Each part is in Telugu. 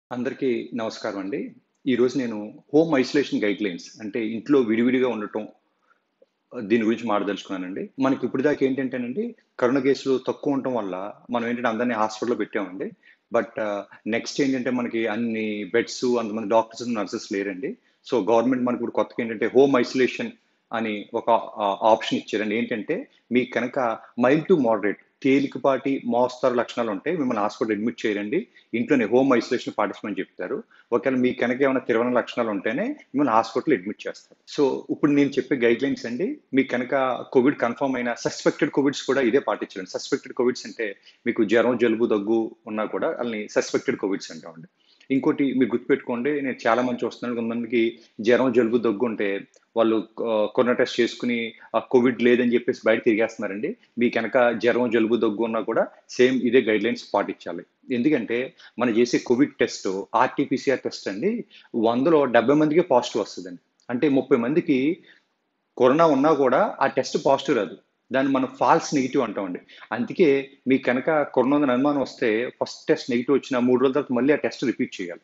అందరికీ నమస్కారం అండి. ఈరోజు నేను హోమ్ ఐసోలేషన్ గైడ్‌లైన్స్ అంటే ఇంట్లో విడివిడిగా ఉండటం ఆహ్, దీని గురించి మాట్లాడదలుచుకున్నానండి. మనకి ఇప్పటిదాకా ఏంటంటేనండి, కరోనా కేసులు తక్కువ ఉండటం వల్ల మనం ఏంటంటే అందరిని హాస్పిటల్‌లో పెట్టామండి. బట్ నెక్స్ట్ ఏంటంటే మనకి అన్ని బెడ్స్ అంతమంది డాక్టర్స్, నర్సెస్ లేరండి. సో, గవర్నమెంట్ మనకి ఇప్పుడు కొత్తగా ఏంటంటే హోమ్ ఐసోలేషన్ అని ఒక ఆహ్, ఆప్షన్ ఇచ్చారండి. ఏంటంటే మీకు కనుక మైల్డ్ టు మోడరేట్ తేలికపాటి, మోస్తరు లక్షణాలు ఉంటే మిమ్మల్ని హాస్పిటల్ అడ్మిట్ చేయరండి. ఇంట్లోనే హోమ్ ఐసోలేషన్ పాటించమని చెప్తారు. ఒకవేళ మీకు కనుక ఏమైనా తీవ్రమైన లక్షణాలు ఉంటేనే మిమ్మల్ని హాస్పిటల్ అడ్మిట్ చేస్తారు. సో, ఇప్పుడు నేను చెప్పే గైడ్‌లైన్స్ అండి మీకు కనుక కోవిడ్ కన్ఫర్మ్ అయిన సస్పెక్టెడ్ కోవిడ్స్ కూడా ఇదే పాటించాలండి. సస్పెక్టెడ్ కోవిడ్స్ అంటే మీకు జ్వరం, జలుబు, దగ్గు ఉన్నా కూడా ఆళ్ళని సస్పెక్టెడ్ కోవిడ్స్ అంటామండి. ఇంకోటి మీరు గుర్తుపెట్టుకోండి నేను చాలా మంది చూస్తున్నాను కొంతమందికి జ్వరం, జలుబు, దగ్గు ఉంటే వాళ్ళు ఆహ్, కరోనా టెస్ట్ చేసుకొని ఆహ్, కోవిడ్ లేదని చెప్పేసి బయట తిరిగేస్తున్నారండి. మీకు గనక జ్వరం, జలుబు, దగ్గు ఉన్నా కూడా సేమ్ ఇదే గైడ్‌లైన్స్ పాటించాలి. ఎందుకంటే మనం చేసే కోవిడ్ టెస్ట్ ఆర్‌టీపీసీఆర్ టెస్ట్ అండి 100లో 70 మందికే పాజిటివ్ వస్తదండి. అంటే 30 మందికి కరోనా ఉన్నా కూడా ఆ టెస్ట్ పాజిటివ్ రాదు. దాన్ని మనం ఫాల్స్ నెగెటివ్ అంటామండి. అందుకే మీకు కనుక కరోనా ఉందని అనుమానం వస్తే ఫస్ట్ టెస్ట్ నెగెటివ్ వచ్చిన 3 రోజుల తర్వాత మళ్ళీ ఆ టెస్ట్ రిపీట్ చేయాలి.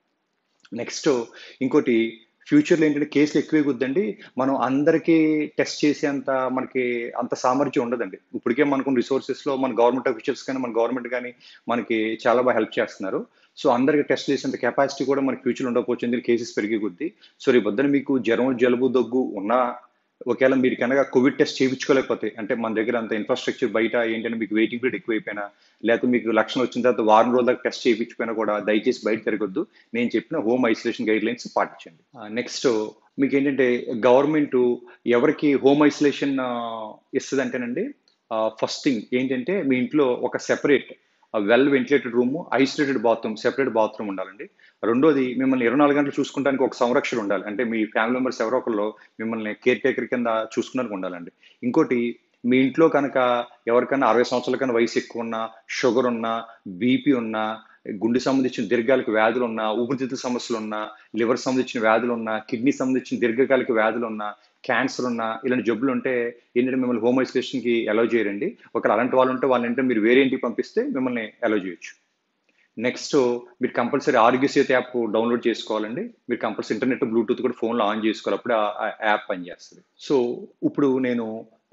నెక్స్ట్ ఇంకోటి ఫ్యూచర్‌లో ఏంటంటే కేసులు ఎక్కువే కొద్దండి మనం అందరికీ టెస్ట్ చేసేంత మనకి అంత సామర్థ్యం ఉండదండి. ఇప్పటికే మనకున్న రిసోర్సెస్‌లో మన గవర్నమెంట్ ఆఫీషియల్స్ కానీ, మన గవర్నమెంట్ గాని మనకి చాలా బాగా హెల్ప్ చేస్తున్నారు. సో, అందరికి టెస్ట్ చేసేంత కెపాసిటీ కూడా మనకి ఫ్యూచర్‌లో ఉండకపోవచ్చు. ఎందుకంటే కేసెస్ పెరిగే కొద్దీ. సో, రేపొద్దున మీకు జ్వరం, జలుబు, దగ్గు ఉన్నా ఒకవేళ మీరు కనుక కోవిడ్ టెస్ట్ చేయించుకోలేకపోతే అంటే మన దగ్గర అంత ఇన్‌ఫ్రాస్ట్రక్చర్ బయట ఏంటంటే మీకు వెయిటింగ్ పీరియడ్ ఎక్కువైపోయినా, లేకపోతే మీకు లక్షణాలు వచ్చిన తర్వాత వారం రోజుల దాకా టెస్ట్ చేయించకపోయినా కూడా దయచేసి బయట తిరగొద్దు. నేను చెప్పిన హోమ్ ఐసోలేషన్ గైడ్‌లైన్స్ పాటించండి. ఆహ్, నెక్స్ట్ మీకేంటంటే గవర్నమెంటు ఎవరికి హోమ్ ఐసోలేషన్ ఆహ్, ఇస్తదంటేనండి ఆహ్, ఫస్ట్ థింగ్ ఏంటంటే మీ ఇంట్లో ఒక separate ah, well ventilated room, isolated bathroom, separate bathroom ఉండాలండి. రెండోది మిమ్మల్ని 24 గంటలు చూసుకోవడానికి ఒక సంరక్షకుడు ఉండాలి. అంటే మీ ఫ్యామిలీ మెంబర్స్ ఎవరో ఒకళ్ళు మిమ్మల్ని కేర్ టేకర్ కింద చూసుకోవడానికి ఉండాలండి. ఇంకోటి మీ ఇంట్లో కనుక ఎవరికన్నా 60 సంవత్సరాల కన్నా వయసు ఎక్కువున్నా, షుగర్ ఉన్నా, బీపీ ఉన్నా, గుండె సంబంధించిన దీర్ఘకాలిక వ్యాధులున్నా, ఊపిరితిత్తుల సమస్యలున్నా, లివర్ సంబంధించిన వ్యాధులున్నా, కిడ్నీ సంబంధించిన దీర్ఘకాలిక వ్యాధులున్నా, క్యాన్సర్ ఉన్నా ఇలాంటి జబ్బులుంటే ఏంటంటే మిమ్మల్ని హోమ్ ఐసోలేషన్‌కి అలౌ చేయరండి. ఒకవేళ అలాంటి వాళ్ళు ఉంటే వాళ్ళనేంటంటే మీరు వేరే ఇంటికి పంపిస్తే మిమ్మల్ని అలౌ చేయొచ్చు. నెక్స్ట్ మీరు కంపల్సరీ ఆరోగ్య సేతు యాప్ డౌన్‌లోడ్ చేసుకోవాలండి. మీరు కంపల్సరీ ఇంటర్నెట్, బ్లూటూత్ కూడా ఫోన్‌లో ఆన్ చేసుకోవాలి. అప్పుడే ఆ యాప్ పనిచేస్తది. సో, ఇప్పుడు నేను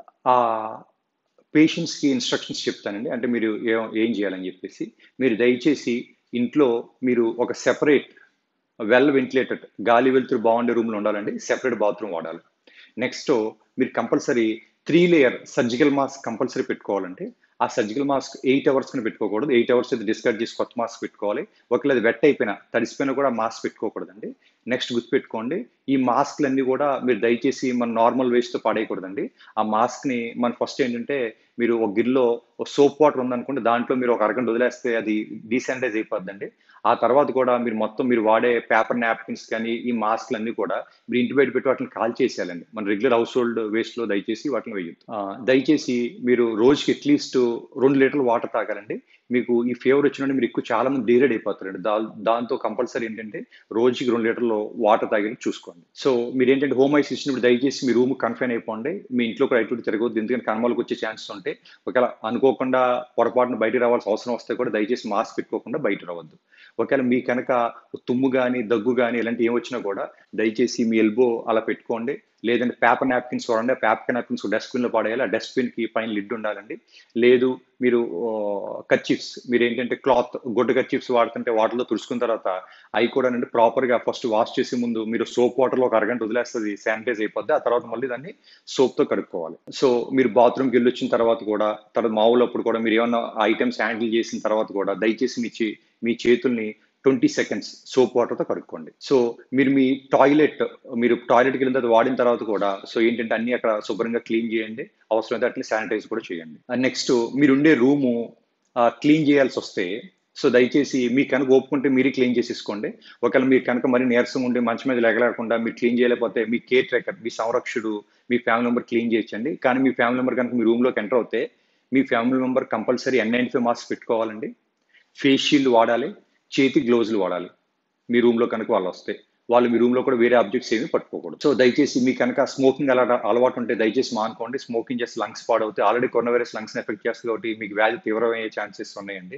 ఆహ్, పేషెంట్స్‌కి ఇన్‌స్ట్రక్షన్స్ చెప్తానండి. అంటే మీరు ఏం ఏం చేయాలని చెప్పేసి. మీరు దయచేసి ఇంట్లో మీరు ఒక సెపరేట్ వెల్ వెంటిలేటెడ్ గాలి వెలుతురు బాగుండే రూమ్‌లో ఉండాలండి. సెపరేట్ బాత్రూమ్ వాడాలి. నెక్స్ట్ మీరు compulsory 3 layer surgical mask compulsory పెట్టుకోవాలండి. ఆ సర్జికల్ మాస్క్ 8 అవర్స్ కన్నా పెట్టుకోకూడదు. 8 అవర్స్ అయితే డిస్కార్డ్ చేసి కొత్త మాస్క్ పెట్టుకోవాలి. ఒకవేళ అది వెట్ అయిపోయినా, తడిసిపోయినా కూడా మాస్క్ పెట్టుకోకూడదండి. నెక్స్ట్ గుర్తుపెట్టుకోండి ఈ మాస్క్‌లన్నీ కూడా మీరు దయచేసి మన నార్మల్ వేస్ట్‌తో పడేయకూడదండి. ఆ మాస్క్‌ని మనం ఫస్ట్ ఏంటంటే మీరు ఒక గిన్నెలో సోప్ వాటర్ ఉందనుకోండి దాంట్లో మీరు ఒక అరగంట వదిలేస్తే అది డీశానిటైజ్ అయిపోద్దండి. ఆ తర్వాత కూడా మీరు మొత్తం మీరు వాడే పేపర్ నాప్కిన్స్ కానీ, ఈ మాస్క్‌లన్నీ కూడా మీరు ఇంటి బయట పెట్టి వాటిని కాల్చేసేయాలండి. మన రెగ్యులర్ హౌస్ హోల్డ్ వేస్ట్‌లో దయచేసి వాటిని వేయొద్దు. ఆహ్, దయచేసి మీరు రోజుకి అట్‌లీస్ట్ 2 లీటర్ల వాటర్ తాగాలండి. మీకు ఈ ఫీవర్ వచ్చినప్పుడు మీరు ఎక్కువ చాలా మంది డీహైడ్రేట్ అయిపోతారండి. దా దాంతో కంపల్సరీ ఏంటంటే రోజుకి 2 లీటర్లు వాటర్ తాగేటట్టు చూసుకోండి. సో, మీరేంటంటే హోమ్ ఐసోలేషన్ ఇచ్చినప్పుడు దయచేసి మీ రూమ్‌కి కన్ఫైన్ అయిపోండి. మీ ఇంట్లో కూడా అటు ఇటు తిరగొద్దు. ఎందుకంటే కనుమలకు వచ్చే ఛాన్సెస్ ఉంటాయి. ఒకవేళ అనుకోకుండా పొరపాటున బయటికి రావాల్సిన అవసరం వస్తే కూడా దయచేసి మాస్క్ పెట్టుకోకుండా బయట రావద్దు. ఒకవేళ మీకు కనుక తుమ్ము గాని, దగ్గు గాని ఇలాంటివి ఏమి వచ్చినా కూడా దయచేసి మీ ఎల్బో అలా పెట్టుకోండి. లేదంటే పేపర్ నాప్కిన్స్ వాడండి. ఆ పేపర్ నాప్కిన్స్ డస్ట్‌బిన్‌లో పడేయాలి. ఆ డస్ట్‌బిన్‌కి పైన లిడ్ ఉండాలండి. లేదు మీరు ఆహ్, కర్చీఫ్స్ మీరేంటంటే క్లాత్ గుడ్డ కర్చీఫ్స్ వాడుతుంటే వాటర్‌లో తుడుచుకున్న తర్వాత అయి కూడానండి ప్రాపర్‌గా ఫస్ట్ వాష్ చేసే ముందు మీరు సోప్ వాటర్‌లో ఒక అరగంట వదిలేస్తే అది శానిటైజ్ అయిపోద్ది. ఆ తర్వాత మళ్ళీ దాన్ని సోప్‌తో కడుక్కోవాలి. సో, మీరు బాత్రూమ్‌కి వెళ్ళొచ్చిన తర్వాత కూడా తర్వాత మామూలప్పుడు కూడా మీరు ఏమన్నా ఐటెమ్స్ హ్యాండిల్ చేసిన తర్వాత కూడా దయచేసి మీ చే మీ చేతుల్ని 20 సెకండ్స్ సోప్ వాటర్‌తో కడుక్కోండి. సో, మీరు మీ టాయిలెట్ మీరు టాయిలెట్‌కి వెళ్ళిన తర్వాత వాడిన తర్వాత కూడా సో, ఏంటంటే అన్నీ అక్కడ శుభ్రంగా క్లీన్ చేయండి. అవసరమైతే అట్లనే శానిటైజ్ కూడా చేయండి. అండ్ నెక్స్ట్ మీరుండే రూము ఆహ్, క్లీన్ చేయాల్సొస్తే సో, దయచేసి మీకు కనుక ఓపిక ఉంటే మీరే క్లీన్ చేసేసుకోండి. ఒకవేళ మీరు కనుక మరీ నీరసంగా ఉండి మంచం మీద లెగలేకుండా మీరు క్లీన్ చేయలేకపోతే మీ కేర్ టేకర్, మీ సంరక్షకుడు, మీ ఫ్యామిలీ మెంబర్ క్లీన్ చేయొచ్చండి. కానీ మీ ఫ్యామిలీ మెంబర్ కనుక మీ రూమ్‌లోకి ఎంటర్ అవుతే మీ ఫ్యామిలీ మెంబర్ కంపల్సరీ ఎన్95 మాస్క్ పెట్టుకోవాలండి. ఫేస్ షీల్డ్ వాడాలి. చేతికి గ్లోవ్స్‌లు వాడాలి. మీ రూమ్‌లో కనుక వాళ్ళొస్తే. వాళ్ళు మీ రూమ్‌లో కూడా వేరే ఆబ్జెక్ట్స్ ఏమి పట్టుకోకూడదు. సో, దయచేసి మీకు కనుక స్మోకింగ్ అలవా అలవాటు ఉంటే దయచేసి మానుకోండి. స్మోకింగ్ చేస్తే లంగ్స్ పాడవుతాయి. ఆల్రెడీ కరోనా వైరస్ లంగ్స్‌ని ఎఫెక్ట్ చేస్తది కాబట్టి మీకు వ్యాధి తీవ్రమయ్యే ఛాన్సెస్ ఉన్నాయండి.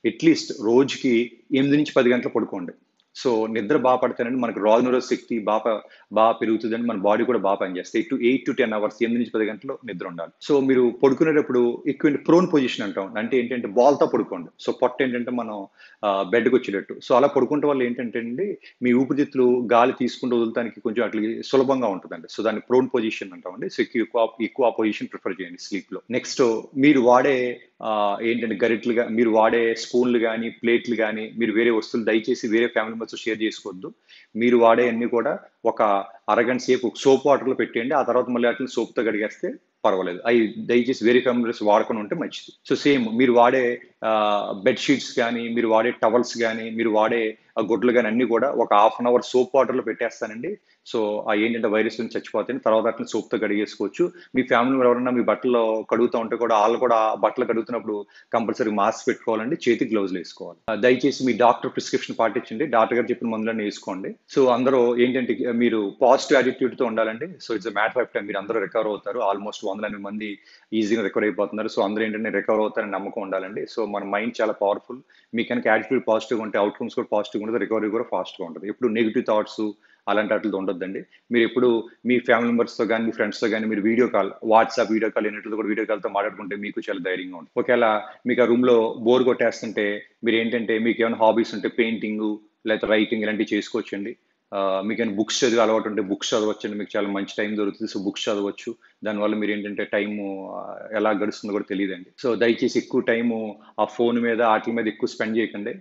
అట్లీస్ట్ రోజుకి ఎనిమిది నుంచి పది గంటలు పడుకోండి సో నిద్ర బాగా పడతానండి మనకు రాజు శక్తి బాగా బాగా పెరుగుతుందని మన బాడీ కూడా బాగా పనిచేస్తాయి to eight to ten hours ఎనిమిది నుంచి పది గంటలు నిద్ర ఉండాలి సో మీరు పడుకునేటప్పుడు ఎక్కువ ప్రోన్ పొజిషన్ అంటాం అంటే ఏంటంటే బాల్తో పడుకోండి సో పొట్ట ఏంటంటే మనం బెడ్కి వచ్చేటట్టు సో అలా పడుకుంటే వల్ల ఏంటంటే అండి మీ ఊపిరితిత్తులు గాలి తీసుకుంటూ వదులుతానికి కొంచెం అట్లా సులభంగా ఉంటుందండి సో దాన్ని ప్రోన్ పొజిషన్ అంటామండి సో ఎక్కువ ఎక్కువ ఆ పొజిషన్ ప్రిఫర్ చేయండి స్లీప్లో నెక్స్ట్ మీరు వాడే ఏంటంటే గరిట్లు మీరు వాడే స్పూన్లు కానీ ప్లేట్లు కానీ మీరు వేరే వస్తువులు దయచేసి వేరే ఫ్యామిలీ మెంబర్స్ షేర్ చేసుకోవద్దు మీరు వాడే అన్ని కూడా ఒక అరగంట సేపు సోప్ వాటర్లో పెట్టేయండి ఆ తర్వాత మళ్ళీ వాటిని సోప్తో కడిగేస్తే పర్వాలేదు అవి దయచేసి వేరే ఫ్యామిలీస్ వాడకుండా ఉంటే మంచిది సో సేమ్ మీరు వాడే బెడ్షీట్స్ కానీ మీరు వాడే టవల్స్ కానీ మీరు వాడే గుడ్లు కానీ అన్ని కూడా ఒక హాఫ్ అన్ అవర్ సోప్ వాటర్లో పెట్టేస్తానండి సో ఆ ఏంటంటే వైరస్ నుంచి చచ్చిపోతాయి తర్వాత అట్లా సోప్తో కడిగేసుకోవచ్చు మీ ఫ్యామిలీ ఎవరైనా మీ బట్టలు కడుగుతూ ఉంటే కూడా వాళ్ళు కూడా బట్టలు కడుగుతున్నప్పుడు కంపల్సరీ మాస్క్ పెట్టుకోవాలండి చేతి గ్లౌజులు వేసుకోవాలి దయచేసి మీ డాక్టర్ ప్రిస్క్రిప్షన్ పాటించండి డాక్టర్ గారు చెప్పిన మందులన్నీ వేసుకోండి సో అందరూ ఏంటంటే మీరు పాజిటివ్ యాటిట్యూడ్తో ఉండాలండి so it's matter of time మీరు అందరూ రికవర్ అవుతారు ఆల్మోస్ట్ వందల ఎనిమిది మంది ఈజీగా రికవర్ అయిపోతున్నారు సో అందరూ ఏంటంటే రికవర్ అవుతారని నమ్మకం ఉండాలండి సో మన మైండ్ చాలా పవర్ఫుల్ మీ కనుక యాటిట్యూడ్ పాజిటివ్గా ఉంటే అవుట్కమ్స్ కూడా పాజిటివ్గా ఉంటుంది రికవరీ కూడా ఫాస్ట్గా ఉంటుంది ఇప్పుడు నెగిటివ్ థాట్స్ అలాంటి వాటితో ఉండొద్దండి మీరు ఎప్పుడు మీ ఫ్యామిలీ మెంబర్స్తో కానీ మీ ఫ్రెండ్స్తో కానీ మీరు video call WhatsApp video call అయినట్లు కూడా వీడియో కాల్తో మాట్లాడుకుంటే మీకు చాలా ధైర్యంగా ఉంటుంది ఒకవేళ మీకు ఆ రూమ్లో బోర్ కొట్టేస్తుంటే మీరు ఏంటంటే మీకు ఏమైనా హాబీస్ ఉంటే పెయింటింగ్ లేకపోతే రైటింగ్ ఇలాంటివి చేసుకోవచ్చండి మీకు ఏమైనా బుక్స్ చదివే అలవాటు ఉంటే బుక్స్ చదవచ్చండి మీకు చాలా మంచి టైం దొరుకుతుంది సో బుక్స్ చదవచ్చు దానివల్ల మీరు ఏంటంటే టైం ఎలా గడుస్తుందో కూడా తెలియదండి సో దయచేసి ఎక్కువ టైము ఆ ఫోన్ మీద వాటి మీద ఎక్కువ స్పెండ్ చేయకండి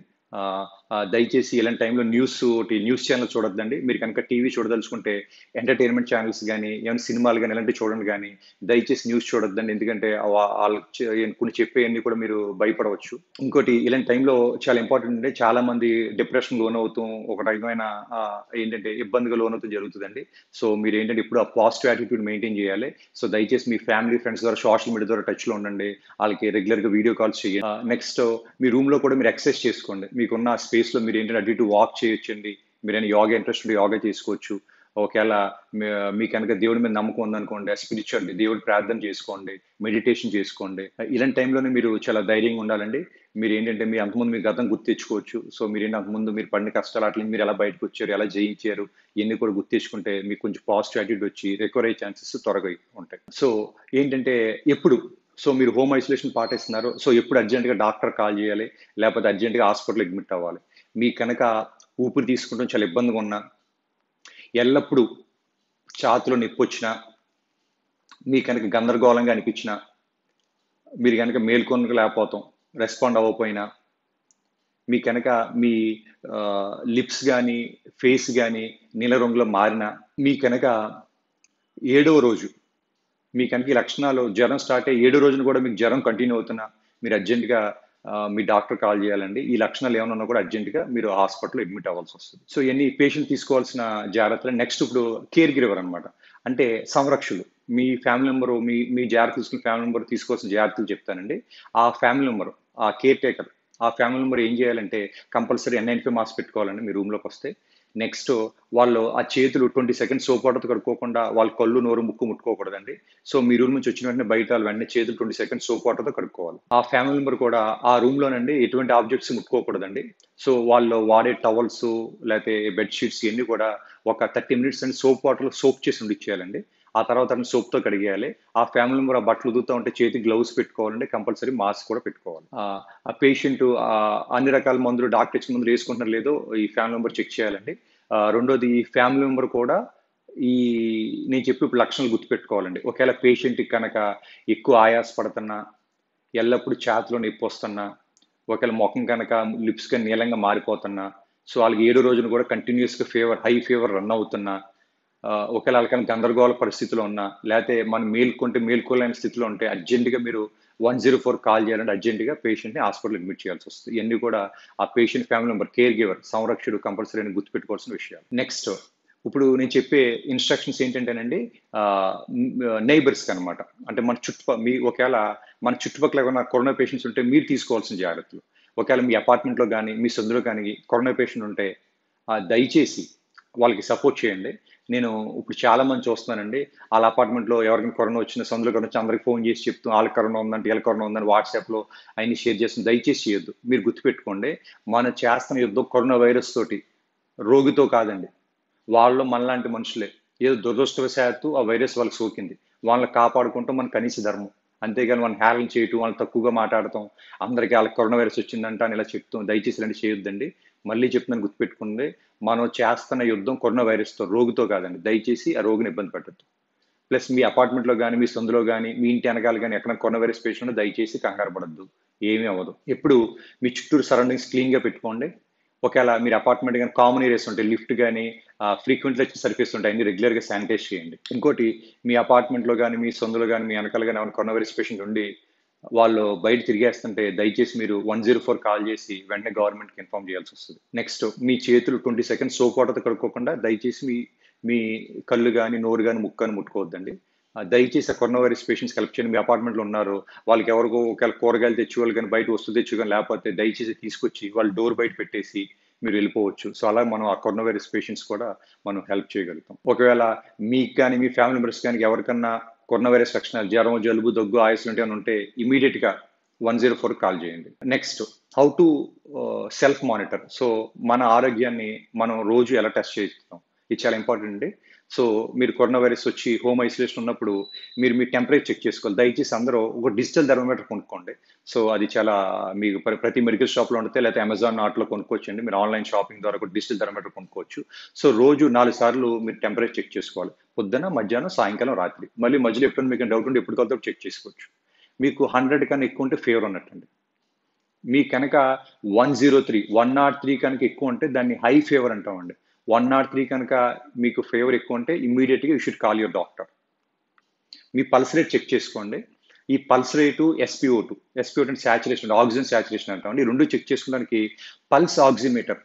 దయచేసి ఇలాంటి టైంలో న్యూస్ ఒకటి న్యూస్ ఛానల్ చూడొద్దండి మీరు కనుక టీవీ చూడదలుచుకుంటే ఎంటర్టైన్మెంట్ ఛానల్స్ కానీ ఏమైనా సినిమాలు కానీ ఇలాంటివి చూడండి కానీ దయచేసి న్యూస్ చూడొద్దండి ఎందుకంటే వాళ్ళకి కొన్ని చెప్పేవన్నీ కూడా మీరు భయపడవచ్చు ఇంకోటి ఇలాంటి టైంలో చాలా ఇంపార్టెంట్ అంటే చాలా మంది డిప్రెషన్ లోన్ అవుతూ ఒక రకమైన ఏంటంటే ఇబ్బందిగా లోన్ అవుతూ జరుగుతుందండి సో మీరు ఏంటంటే ఇప్పుడు ఆ పాజిటివ్ యాటిట్యూడ్ మెయింటైన్ చేయాలి సో దయచేసి మీ ఫ్యామిలీ ఫ్రెండ్స్ ద్వారా సోషల్ మీడియా ద్వారా టచ్లో ఉండండి వాళ్ళకి రెగ్యులర్గా వీడియో కాల్స్ చేయండి నెక్స్ట్ మీ రూమ్లో కూడా మీరు ఎక్సర్సైజ్ చేసుకోండి మీకున్న స్పేస్లో మీరు ఏంటంటే అటు ఇటు వాక్ చేయొచ్చండి మీరు ఏమైనా యోగా ఇంట్రెస్ట్ ఉంటే యోగా చేసుకోవచ్చు ఒకవేళ మీ కనుక దేవుడి మీద నమ్మకం ఉందనుకోండి స్పిరిచువల్ దేవుడి ప్రార్థన చేసుకోండి మెడిటేషన్ చేసుకోండి ఇలాంటి టైంలోనే మీరు చాలా ధైర్యంగా ఉండాలండి మీరు ఏంటంటే మీ అంతకుముందు మీ గతం గుర్తు తెచ్చుకోవచ్చు సో మీరు ఏంటి అంతకుముందు మీరు పడిన కష్టాలు అట్లా మీరు ఎలా బయటకు వచ్చారు ఎలా జయించారు ఇవన్నీ కూడా గుర్తు తెచ్చుకుంటే మీకు కొంచెం పాజిటివ్ యాటిట్యూడ్ వచ్చి రికవర్ అయ్యే ఛాన్సెస్ త్వరగా ఉంటాయి సో ఏంటంటే ఎప్పుడు సో మీరు హోమ్ ఐసోలేషన్ పాటిస్తున్నారు సో ఎప్పుడు అర్జెంట్గా డాక్టర్ కాల్ చేయాలి లేకపోతే అర్జెంట్గా హాస్పిటల్ అడ్మిట్ అవ్వాలి మీ కనుక ఊపిరి తీసుకుంటాం చాలా ఇబ్బందిగా ఉన్నా ఎల్లప్పుడూ ఛాతిలో నొప్పి వచ్చినా మీ కనుక గందరగోళంగా అనిపించినా మీరు కనుక మేల్కొనక లేకపోతాం రెస్పాండ్ అవ్వకపోయినా మీ కనుక మీ లిప్స్ కానీ ఫేస్ కానీ నీల రంగులో మారినా మీ కనుక ఏడవ రోజు మీ కనుక ఈ లక్షణాలు జ్వరం స్టార్ట్ అయ్యి ఏడో రోజున కూడా మీకు జ్వరం కంటిన్యూ అవుతున్నా మీరు అర్జెంటుగా మీ డాక్టర్ కాల్ చేయాలండి ఈ లక్షణాలు ఏమైనా ఉన్నా కూడా అర్జెంటుగా మీరు హాస్పిటల్లో అడ్మిట్ అవ్వాల్సి వస్తుంది సో ఇవన్నీ పేషెంట్ తీసుకోవాల్సిన జాగ్రత్తలు నెక్స్ట్ ఇప్పుడు కేర్ గివర్ అనమాట అంటే సంరక్షకులు మీ ఫ్యామిలీ మెంబరు మీ మీ జాగ్రత్త తీసుకున్న ఫ్యామిలీ మెంబర్ తీసుకోవాల్సిన జాగ్రత్తలు చెప్తానండి ఆ ఫ్యామిలీ మెంబర్ ఆ కేర్ టేకర్ ఆ ఫ్యామిలీ మెంబర్ ఏం చేయాలంటే compulsory N nine five mask పెట్టుకోవాలండి మీ రూమ్లోకి వస్తే నెక్స్ట్ వాళ్ళు ఆ చేతులు ట్వంటీ సెకండ్స్ సోప్ వాటర్తో కడుక్కోకుండా వాళ్ళు కళ్ళు నోరు ముక్కు ముట్టుకోకూడదండి సో మీ రూమ్ నుంచి వచ్చిన వెంటనే బయట వాళ్ళు వెంటనే చేతులు ట్వంటీ సెకండ్స్ సోప్ వాటర్తో కడుక్కోవాలి ఆ ఫ్యామిలీ మెంబర్ కూడా ఆ రూమ్లోనండి ఎటువంటి ఆబ్జెక్ట్స్ ముట్టుకోకూడదండి సో వాళ్ళు వాడే టవల్స్ లేకపోతే బెడ్షీట్స్ ఇవన్నీ కూడా ఒక థర్టీ మినిట్స్ అండి సోప్ వాటర్లో సోప్ చేసి ఉండిచ్చేయాలండి ఆ తర్వాత సోప్తో కడిగేయాలి ఆ ఫ్యామిలీ మెంబర్ ఆ బట్టలు ఉదుగుతూ ఉంటే చేతి గ్లౌస్ పెట్టుకోవాలంటే కంపల్సరీ మాస్క్ కూడా పెట్టుకోవాలి ఆ పేషెంట్ అన్ని రకాల మందులు డాక్టర్ ఇచ్చిన మందులు వేసుకుంటున్నారు లేదో ఈ ఫ్యామిలీ మెంబర్ చెక్ చేయాలండి రెండోది ఈ ఫ్యామిలీ మెంబర్ కూడా ఈ నేను చెప్పి ఇప్పుడు లక్షణాలు గుర్తుపెట్టుకోవాలండి ఒకవేళ పేషెంట్కి కనుక ఎక్కువ ఆయాస పడుతున్నా ఎల్లప్పుడూ ఛాతిలో నొప్పి వస్తున్నా ఒకవేళ ముఖం కనుక లిప్స్ కానీ నీలంగా మారిపోతున్నా సో వాళ్ళకి ఏడు రోజున కూడా కంటిన్యూస్గా ఫీవర్ హై ఫీవర్ రన్ అవుతున్నా ఒకవేళ వాళ్ళకైనా గందరగోళ పరిస్థితిలో ఉన్నా లేకపోతే మనం మేల్కొంటే మేల్కోలేని స్థితిలో ఉంటే అర్జెంటుగా మీరు వన్ జీరో ఫోర్ కాల్ చేయాలంటే అర్జెంటుగా పేషెంట్ని హాస్పిటల్ అడ్మిట్ చేయాల్సి వస్తుంది ఇవన్నీ కూడా ఆ patient family member caregiver సంరక్షకుడు కంపల్సరీ అని గుర్తుపెట్టుకోవాల్సిన విషయాలు నెక్స్ట్ ఇప్పుడు నేను చెప్పే ఇన్స్ట్రక్షన్స్ ఏంటంటేనండి నైబర్స్కి అనమాట అంటే మన చుట్టుప మీ ఒకవేళ మన చుట్టుపక్కల ఏమైనా కరోనా పేషెంట్స్ ఉంటే మీరు తీసుకోవాల్సిన జాగ్రత్తలు ఒకవేళ మీ అపార్ట్మెంట్లో కానీ మీ సొందులో కానీ కరోనా పేషెంట్ ఉంటే దయచేసి వాళ్ళకి సపోర్ట్ చేయండి నేను ఇప్పుడు చాలా మంది చూస్తున్నానండి వాళ్ళ అపార్ట్మెంట్లో ఎవరికైనా కరోనా వచ్చిన సందులో కరోనా వచ్చి అందరికి ఫోన్ చేసి చెప్తూ వాళ్ళకి కరోనా ఉందంటే వీళ్ళ కరోనా ఉందని వాట్సాప్లో అవన్నీ షేర్ చేస్తుంది దయచేసి చేయొద్దు మీరు గుర్తుపెట్టుకోండి మనం చేస్తున్న యుద్ధం కరోనా వైరస్ తోటి రోగితో కాదండి వాళ్ళు మనలాంటి మనుషులే ఏదో దురదృష్టవశాత్తు ఆ వైరస్ వాళ్ళకి సోకింది వాళ్ళని కాపాడుకుంటాం మన కనీస ధర్మం అంతేగాని వాళ్ళని హేళన చేయటం వాళ్ళని తక్కువగా మాట్లాడటం అందరికీ వాళ్ళకి కరోనా వైరస్ వచ్చిందంట అని ఇలా చెప్తాం దయచేసి ఇలాంటి చేయొద్దండి మళ్ళీ చెప్తున్నాను గుర్తుపెట్టుకుంది మనం చేస్తున్న యుద్ధం కరోనా వైరస్తో రోగితో కాదండి దయచేసి ఆ రోగిని ఇబ్బంది పెట్టద్దు ప్లస్ మీ అపార్ట్మెంట్లో కానీ మీ సందులో కానీ మీ ఇంటి వెనకాల కానీ ఎక్కడ కరోనా వైరస్ పేషెంట్ దయచేసి కంగారు పడద్దు ఏమీ అవ్వదు ఎప్పుడు మీ చుట్టూరు సరౌండింగ్స్ క్లీన్గా పెట్టుకోండి ఒకవేళ మీరు అపార్ట్మెంట్ కానీ కామన్ ఏరియాస్ ఉంటాయి లిఫ్ట్ కానీ ఫ్రీక్వెంట్లీ వచ్చే సర్ఫేస్ ఉంటాయి అన్ని రెగ్యులర్గా శానిటైజ్ చేయండి ఇంకోటి మీ అపార్ట్మెంట్లో కానీ మీ సొందులో కానీ మీ వెనకాల కానీ ఏమైనా కరోనా వైరస్ పేషెంట్ ఉండి వాళ్ళు బయట తిరిగేస్తుంటే దయచేసి మీరు వన్ జీరో ఫోర్ కాల్ చేసి వెంటనే గవర్నమెంట్కి ఇన్ఫార్మ్ చేయాల్సి వస్తుంది నెక్స్ట్ మీ చేతులు ట్వంటీ సెకండ్స్ సోప్ వాటర్తో కడుక్కోకుండా దయచేసి మీ మీ కళ్ళు కానీ నోరు కానీ ముక్కు కానీ ముట్టుకోవద్దండి దయచేసి ఆ కరోనా వైరస్ పేషెంట్స్ హెల్ప్ చేయండి మీ అపార్ట్మెంట్లో ఉన్నారు వాళ్ళకి ఎవరికో ఒకవేళ కూరగాయలు తెచ్చేవాళ్ళు కానీ బయట వస్తువు తెచ్చు కానీ లేకపోతే దయచేసి తీసుకొచ్చి వాళ్ళు డోర్ బయట పెట్టేసి మీరు వెళ్ళిపోవచ్చు సో అలా మనం ఆ కరోనా వైరస్ పేషెంట్స్ కూడా మనం హెల్ప్ చేయగలుగుతాం ఒకవేళ మీకు కానీ మీ ఫ్యామిలీ మెంబర్స్ కానీ ఎవరికన్నా కరోనా వైరస్ లక్షణాలు జ్వరం జలుబు దగ్గు ఆయుస్ లాంటివి ఉంటే ఇమీడియట్గా వన్ జీరో ఫోర్ కాల్ చేయండి next how to self monitor so మన ఆరోగ్యాన్ని మనం రోజు ఎలా టెస్ట్ చేస్తాం ఇది చాలా ఇంపార్టెంట్ అండి సో మీరు కరోనా వైరస్ వచ్చి హోమ్ ఐసోలేషన్ ఉన్నప్పుడు మీరు మీ టెంపరేచర్ చెక్ చేసుకోవాలి దయచేసి అందరూ ఒక డిజిటల్ థర్మోమీటర్ కొనుక్కోండి సో అది చాలా మీకు ప్రతి మెడికల్ షాప్లో ఉంటే లేకపోతే అమెజాన్ ఆర్ట్లో కొనుక్కోవచ్చండి మీరు ఆన్లైన్ షాపింగ్ ద్వారా కూడా డిజిటల్ థర్మోమీటర్ కొనుక్కోవచ్చు సో రోజు నాలుగు సార్లు మీరు టెంపరేచర్ చెక్ చేసుకోవాలి పొద్దున మధ్యాహ్నం సాయంకాలం రాత్రి మళ్ళీ మధ్యలో ఎప్పుడు మీకు డౌట్ ఉంటే ఎప్పుడు కొత్త చెక్ చేసుకోవచ్చు మీకు హండ్రెడ్ కన్నా ఎక్కువ ఉంటే ఫేవర్ ఉన్నట్టండి మీ కనుక one zero three one nought three కనుక ఎక్కువ ఉంటే దాన్ని హై ఫేవర్ అంటామండి వన్ నాట్ త్రీ కనుక మీకు ఫేవర్ ఎక్కువ ఉంటే ఇమ్మీడియట్గా you should call your doctor మీ పల్స్ రేట్ చెక్ చేసుకోండి ఈ pulse rate SPO two SPO అంటే శాచురేషన్ ఆక్సిజన్ శాచురేషన్ అంటామండి ఈ రెండు చెక్ చేసుకోవడానికి పల్స్ ఆక్సిమీటర్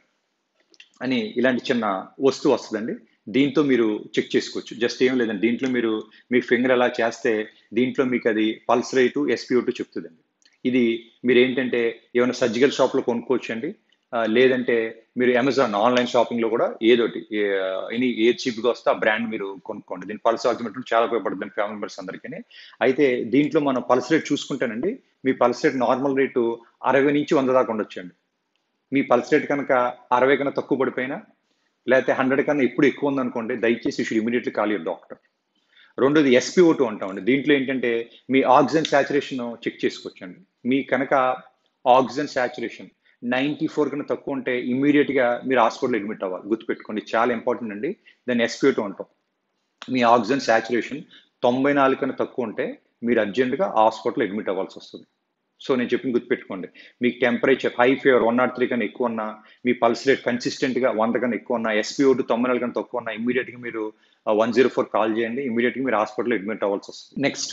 అని ఇలాంటి చిన్న వస్తువు వస్తుందండి దీంతో మీరు చెక్ చేసుకోవచ్చు జస్ట్ ఏం లేదండి దీంట్లో మీరు మీ ఫింగర్ అలా చేస్తే దీంట్లో మీకు అది పల్స్ రేటు ఎస్పిఓ టూ చెప్తుందండి ఇది మీరు ఏంటంటే ఏమైనా సర్జికల్ షాప్లో కొనుక్కోవచ్చు అండి లేదంటే మీరు అమెజాన్ ఆన్లైన్ షాపింగ్లో కూడా ఏదోటి ఎనీ ఏ చీప్గా వస్తే ఆ బ్రాండ్ మీరు కొనుక్కోండి దీని పల్స్ ఆర్గ్యుమెంట్ చాలా ఉపయోగపడుతుంది ఫ్యామిలీ మెంబర్స్ అందరికీ అయితే దీంట్లో మనం పల్స్ రేట్ చూసుకుంటానండి మీ పల్స్ రేట్ నార్మల్ రేటు అరవై నుంచి వంద దాకా ఉండొచ్చండి మీ పల్స్ రేట్ కనుక అరవై కన్నా తక్కువ పడిపోయినా లేకపోతే హండ్రెడ్ కన్నా ఇప్పుడు ఎక్కువ ఉందనుకోండి దయచేసి should immediately call your doctor రెండోది ఎస్పీఓ టూ అంటామండి దీంట్లో ఏంటంటే మీ ఆక్సిజన్ శాచురేషన్ చెక్ చేసుకోవచ్చండి మీ కనుక ఆక్సిజన్ శాచురేషన్ నైంటీ ఫోర్ కన్నా తక్కువ ఉంటే ఇమీడియట్గా మీరు హాస్పిటల్ అడ్మిట్ అవ్వాలి గుర్తుపెట్టుకోండి చాలా ఇంపార్టెంట్ అండి దాన్ని ఎస్పీఓ టూ అంటాం మీ ఆక్సిజన్ శాచురేషన్ తొంభై నాలుగు కన్నా తక్కువ ఉంటే మీరు అర్జెంటుగా హాస్పిటల్ అడ్మిట్ అవ్వాల్సి వస్తుంది సో నేను చెప్పిన గుర్తుపెట్టుకోండి మీకు temperature high fever one nought three కన్నా ఎక్కువ ఉన్నా మీ పల్స్ రేట్ కన్సిస్టెంట్గా వంద కన్నా ఎక్కువ ఉన్నా ఎస్పీఓ టు తొంభై నాలుగు కన్నా తక్కువ ఉన్నా ఇమీడియట్గా మీరు వన్ జీరో ఫోర్ కాల్ చేయండి ఇమీడియట్గా మీరు హాస్పిటల్ అడ్మిట్ అవ్వాల్సి వస్తుంది నెక్స్ట్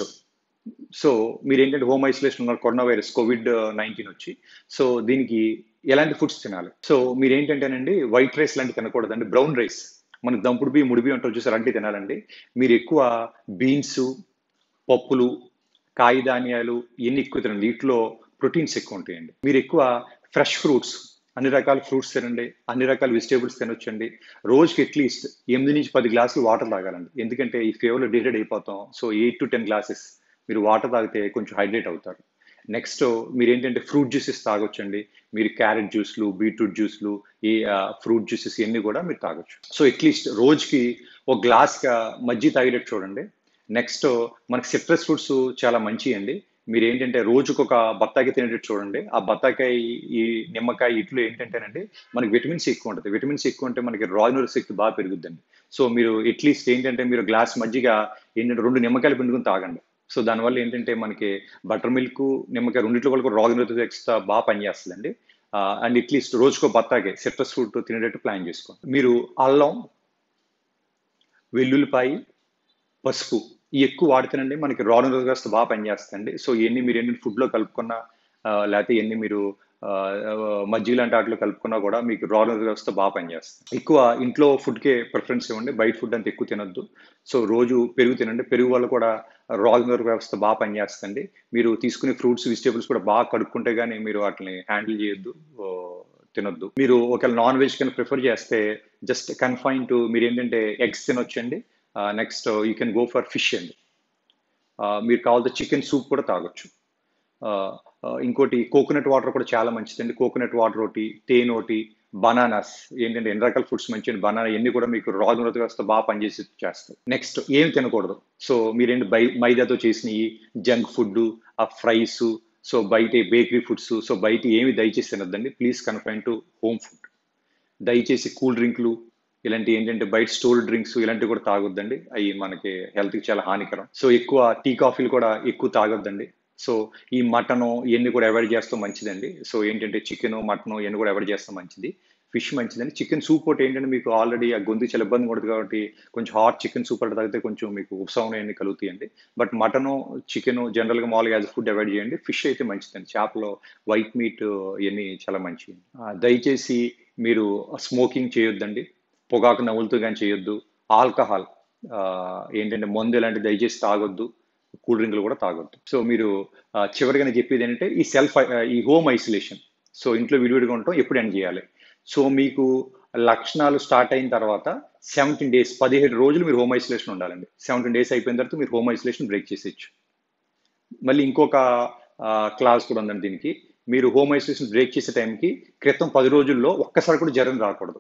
సో మీరు ఏంటంటే హోమ్ ఐసోలేషన్ ఉన్నారు కరోనా వైరస్ కోవిడ్ నైన్టీన్ వచ్చి సో దీనికి ఎలాంటి ఫుడ్స్ తినాలి సో మీరు ఏంటంటేనండి వైట్ రైస్ లాంటివి తినకూడదండి బ్రౌన్ రైస్ మనకి దంపుడు బియ్యం ముడి బియ్యం అంటారు చూసారు అలాంటివి తినాలండి మీరు ఎక్కువ బీన్స్ పప్పులు కాయధాన్యాలు ఇవన్నీ ఎక్కువ తినండి వీటిలో ప్రోటీన్స్ ఎక్కువ ఉంటాయండి మీరు ఎక్కువ ఫ్రెష్ ఫ్రూట్స్ అన్ని రకాల ఫ్రూట్స్ తినండి అన్ని రకాల వెజిటేబుల్స్ తినొచ్చండి రోజుకి అట్లీస్ట్ ఎనిమిది నుంచి పది గ్లాసులు వాటర్ తాగాలండి ఎందుకంటే ఈ ఫేవర్లో డిహైడ్రేట్ అయిపోతాం so eight to ten glasses మీరు వాటర్ తాగితే కొంచెం హైడ్రేట్ అవుతారు నెక్స్ట్ మీరు ఏంటంటే ఫ్రూట్ జ్యూసెస్ తాగొచ్చండి మీరు క్యారెట్ జ్యూస్లు బీట్రూట్ జ్యూస్లు ఈ ఫ్రూట్ జ్యూసెస్ ఇవన్నీ కూడా మీరు తాగొచ్చు సో అట్లీస్ట్ రోజుకి ఒక గ్లాస్గా మజ్జి తాగేటట్టు చూడండి నెక్స్ట్ మనకి సిట్రస్ ఫ్రూట్స్ చాలా మంచి అండి మీరు ఏంటంటే రోజుకు ఒక బత్తాయి తినేటట్టు చూడండి ఆ బత్తాకాయ ఈ నిమ్మకాయ ఇట్లు ఏంటంటేనండి మనకి విటమిన్స్ ఎక్కువ ఉంటుంది విటమిన్స్ ఎక్కువ ఉంటే మనకి రాజనూరు శక్తి బాగా పెరుగుద్దండి సో మీరు అట్లీస్ట్ ఏంటంటే మీరు గ్లాస్ మజ్జిగ ఏంటంటే రెండు నిమ్మకాయలు పిండుకుని తాగండి సో దానివల్ల ఏంటంటే మనకి బటర్ మిల్క్ నిమ్మకాయ రెండిట్లో వరకు రాజనూరు ఎక్స్ట్రా బాగా పనిచేస్తుందండి అండ్ అట్లీస్ట్ రోజుకో బత్తాకే సిట్రస్ ఫ్రూట్ తినేటట్టు ప్లాన్ చేసుకోండి మీరు అల్లం వెల్లుల్లిపాయి పసుపు ఈ ఎక్కువ వాడితేనండి మనకి రాను వ్యవస్థ బాగా పనిచేస్తుంది సో ఇవన్నీ మీరు ఎన్ని ఫుడ్లో కలుపుకున్నా లేకపోతే ఎన్ని మీరు మజ్జిగ లాంటి వాటిలో కలుపుకున్నా కూడా మీకు రాను వ్యవస్థ బాగా పనిచేస్తుంది ఎక్కువ ఇంట్లో ఫుడ్కే ప్రిఫరెన్స్ ఇవ్వండి బయట ఫుడ్ అంత ఎక్కువ తినొద్దు సో రోజు పెరుగు తినండి పెరుగు వల్ల కూడా రాజు వ్యవస్థ బాగా పనిచేస్తుంది మీరు తీసుకునే ఫ్రూట్స్ వెజిటేబుల్స్ కూడా బాగా కడుక్కుంటే కానీ మీరు వాటిని హ్యాండిల్ చేయొద్దు తినొద్దు మీరు ఒకవేళ నాన్ వెజ్ కింద ప్రిఫర్ చేస్తే జస్ట్ కన్ఫైన్ టు మీరు ఏంటంటే ఎగ్స్ తినొచ్చండి next you can go for fish అండి ఆ, మీరు కావాలంటే చికెన్ సూప్ కూడా తాగొచ్చు ఆ, ఆ, ఇంకోటి కోకోనట్ వాటర్ కూడా చాలా మంచిదండి కోకోనట్ వాటర్ ఒకటి తేనె ఒకటి బనానాస్ ఏంటంటే ఎన్ని రకాల ఫుడ్స్ మంచి బనానా ఎన్ని కూడా మీకు రోగ వస్తే బాగా పనిచేసి చేస్తాయి నెక్స్ట్ ఏం తినకూడదు సో మీరేంటి బై మైదాతో చేసినవి జంక్ ఫుడ్ ఆ ఫ్రైస్ సో బయట బేకరీ ఫుడ్స్ సో బయట ఏమి దయచేసి తినద్దండి please confine to home food దయచేసి కూల్ డ్రింక్లు ఇలాంటి ఏంటంటే బయట స్టోర్ డ్రింక్స్ ఇలాంటివి కూడా తాగొద్దండి అవి మనకి హెల్త్కి చాలా హానికరం సో ఎక్కువ టీ కాఫీలు కూడా ఎక్కువ తాగొద్దండి సో ఈ మటను ఇవన్నీ కూడా అవాయిడ్ చేస్తాం మంచిదండి సో ఏంటంటే చికెన్ మటన్ ఇవన్నీ కూడా అవాయిడ్ చేస్తాం మంచిది ఫిష్ మంచిదండి చికెన్ సూప్ ఒకటి ఏంటంటే మీకు ఆల్రెడీ ఆ గొంతు చాలా ఇబ్బంది పడుతుంది కాబట్టి కొంచెం హాట్ చికెన్ సూప్ అట్లా తాగితే కొంచెం మీకు ఉపశమనం అన్ని కలుగుతాయండి బట్ మటను చికెన్ జనరల్గా మామూలుగా యాజ్ ఫుడ్ అవాయిడ్ చేయండి ఫిష్ అయితే మంచిదండి చేపలో వైట్ మీట్ ఇవన్నీ చాలా మంచివి ఆ, దయచేసి మీరు స్మోకింగ్ చేయొద్దండి పొగాకు నవ్వులతో కానీ చేయొద్దు ఆల్కహాల్ ఆ, ఏంటంటే మందు ఇలాంటి దయచేసి తాగొద్దు కూల్ డ్రింక్లు కూడా తాగొద్దు సో మీరు ఆ, చివరిగా నేను చెప్పేది ఏంటంటే ఈ సెల్ఫ్ ఈ హోమ్ ఐసోలేషన్ సో ఇంట్లో విడివిడిగా ఉండటం ఎప్పుడు ఎండ్ చేయాలి సో మీకు లక్షణాలు స్టార్ట్ అయిన తర్వాత సెవెంటీన్ డేస్ పదిహేడు రోజులు మీరు హోమ్ ఐసోలేషన్ ఉండాలండి సెవెంటీన్ డేస్ అయిపోయిన తర్వాత మీరు హోమ్ ఐసోలేషన్ బ్రేక్ చేసేయచ్చు మళ్ళీ ఇంకొక క్లాస్ కూడా ఉందండి దీనికి మీరు హోమ్ ఐసోలేషన్ బ్రేక్ చేసే టైంకి క్రితం పది రోజుల్లో ఒక్కసారి కూడా జ్వరం రాకూడదు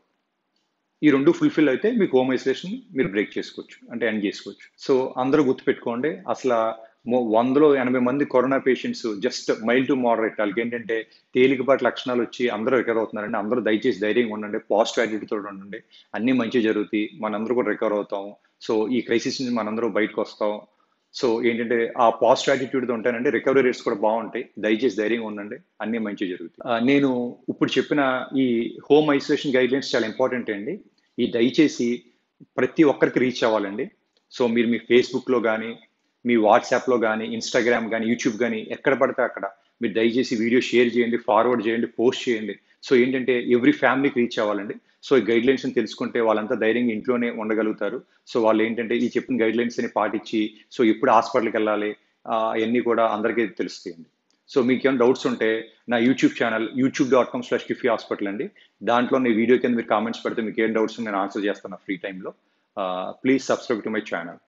ఈ రెండు ఫుల్ఫిల్ అయితే మీకు హోమ్ ఐసోలేషన్ మీరు బ్రేక్ చేసుకోవచ్చు అంటే ఎండ్ చేసుకోవచ్చు సో అందరూ గుర్తుపెట్టుకోండి అసలు మొ- వందలో ఎనభై మంది కరోనా patients just mild to moderate వాళ్ళకి ఏంటంటే తేలికపాటి లక్షణాలు వచ్చి అందరూ రికవర్ అవుతున్నారండి అందరూ దయచేసి ధైర్యంగా ఉండండి పాజిటివ్ యాటిట్యూడ్తో ఉండండి అన్నీ మంచిగా జరుగుతాయి మనందరూ కూడా రికవర్ అవుతాం సో ఈ క్రైసిస్ నుంచి మనందరూ బయటకు వస్తాం సో ఏంటంటే ఆ పాజిటివ్ యాటిట్యూడ్తో ఉంటానంటే రికవరీ రేట్స్ కూడా బాగుంటాయి దయచేసి ధైర్యంగా ఉండండి అన్నీ మంచిగా జరుగుతాయి ఆ, నేను ఇప్పుడు చెప్పిన ఈ హోమ్ ఐసోలేషన్ గైడ్ లైన్స్ చాలా ఇంపార్టెంట్ అండి ఈ దయచేసి ప్రతి ఒక్కరికి రీచ్ అవ్వాలండి సో మీరు మీ ఫేస్బుక్లో కానీ మీ వాట్సాప్లో కానీ ఇన్స్టాగ్రామ్ కానీ యూట్యూబ్ కానీ ఎక్కడ పడితే అక్కడ మీరు దయచేసి వీడియో షేర్ చేయండి ఫార్వర్డ్ చేయండి పోస్ట్ చేయండి సో ఏంటంటే ఎవ్రీ ఫ్యామిలీకి రీచ్ అవ్వాలండి సో ఈ గైడ్ లైన్స్ తెలుసుకుంటే వాళ్ళంతా ధైర్యంగా ఇంట్లోనే ఉండగలుగుతారు సో వాళ్ళు ఏంటంటే ఈ చెప్పిన గైడ్ లైన్స్ అని పాటించి సో ఎప్పుడు హాస్పిటల్కి వెళ్ళాలి ఆ, అవన్నీ కూడా అందరికీ తెలుస్తాయండి సో మీకు ఏమైనా డౌట్స్ ఉంటే నా YouTube channel YouTube dot com slash కిఫీ హాస్పిటల్ అండి దాంట్లో నీ వీడియో కింద మీరు కామెంట్స్ పెడితే మీకు ఏం డౌట్స్ నేను ఆన్సర్ చేస్తాను ఫ్రీ టైంలో please subscribe to my channel